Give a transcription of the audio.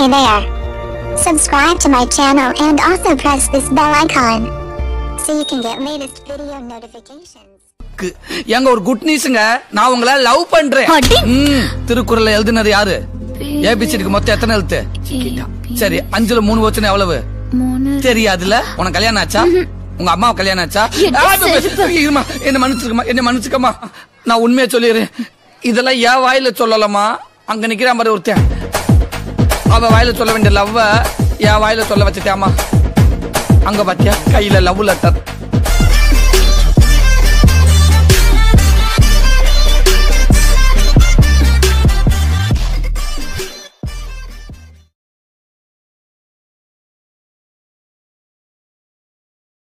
there. Subscribe to my channel and also press this bell icon so you can get latest video notifications. க்கு. ஏங்க ஒரு good நியூஸ்ங்க நான் உங்களை love பண்றேன் அடி. ம், திருக்குறள்ல எழுதுனது யாரு ஏபிசிடிக்கு மொத்தம் எத்தனை எழுத்து சரி அஞ்சுல மூணு வச்சுனா எவ்வளவு மூணு தெரியாதுல உனக்கு கல்யாணம் ஆச்சா உங்க அம்மா கல்யாணம் ஆச்சா என்ன ஆ, ப- செருப்பு? இருமா என்ன மன்னிச்சுக்கமா என்ன மன்னிச்சுக்கமா நான் உண்மையை சொல்லிடுறேன் இதெல்லாம் என் வாயில சொல்லலாமா அங்க நிக்கிற மாதிரி ஒருத்தன் அவ வாயில சொல்ல வேண்டிய லவ்வ என் வாயில சொல்ல வச்சுட்டாமா அங்க பாத்தியா கையில லவ் லெட்டர்